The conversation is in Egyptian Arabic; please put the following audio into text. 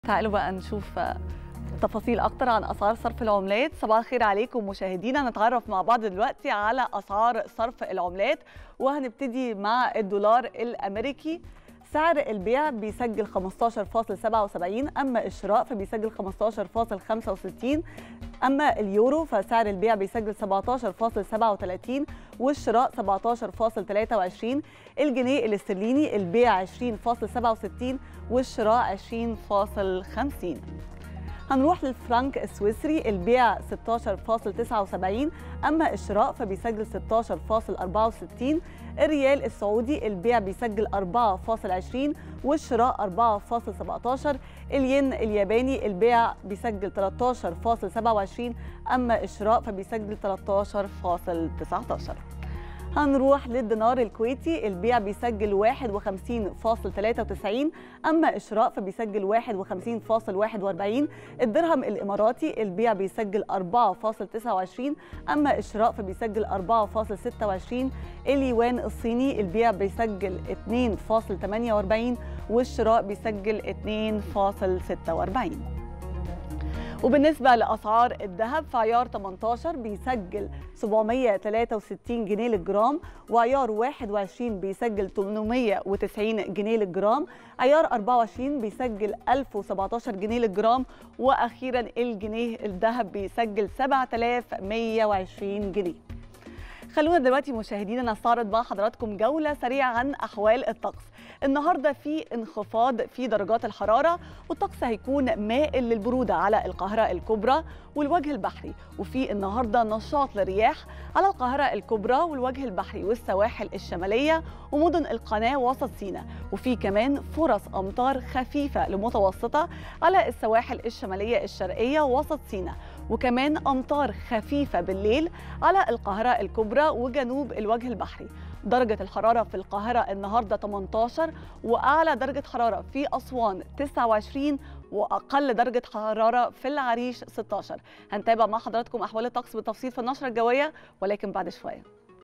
تعالوا بقى نشوف تفاصيل اكتر عن اسعار صرف العملات صباح الخير عليكم مشاهدينا نتعرف مع بعض دلوقتي على اسعار صرف العملات وهنبتدي مع الدولار الامريكي سعر البيع بيسجل 15.77 اما الشراء فبيسجل 15.65 اما اليورو فسعر البيع بيسجل 17.37 والشراء 17.23 الجنيه الاسترليني البيع 20.67 والشراء 20.50 هنروح للفرنك السويسري البيع 16.79 أما الشراء فبيسجل 16.64 الريال السعودي البيع بيسجل 4.20 والشراء 4.17 الين الياباني البيع بيسجل 13.27 أما الشراء فبيسجل 13.19 هنروح للدينار الكويتي البيع بيسجل 51.93 أما الشراء فبيسجل 51.41 الدرهم الإماراتي البيع بيسجل 4.29 أما الشراء فبيسجل 4.26 اليوان الصيني البيع بيسجل 2.48 والشراء بيسجل 2.46 وبالنسبة لأسعار الذهب فعيار 18 بيسجل 763 جنيه للجرام وعيار 21 بيسجل 890 جنيه للجرام عيار 24 بيسجل 1017 جنيه للجرام وأخيرا الجنيه الذهب بيسجل 7120 جنيه خلونا دلوقتي مشاهدينا نستعرض مع حضراتكم جولة سريعة عن أحوال الطقس النهارده في انخفاض في درجات الحراره والطقس هيكون مائل للبروده على القاهره الكبرى والوجه البحري وفي النهارده نشاط للرياح على القاهره الكبرى والوجه البحري والسواحل الشماليه ومدن القناه وسط سيناء وفي كمان فرص امطار خفيفه لمتوسطه على السواحل الشماليه الشرقيه وسط سيناء وكمان امطار خفيفه بالليل على القاهره الكبرى وجنوب الوجه البحري درجة الحرارة في القاهرة النهاردة 18 وأعلى درجة حرارة في أسوان 29 وأقل درجة حرارة في العريش 16 هنتابع مع حضراتكم أحوال الطقس بالتفصيل في النشرة الجوية ولكن بعد شوية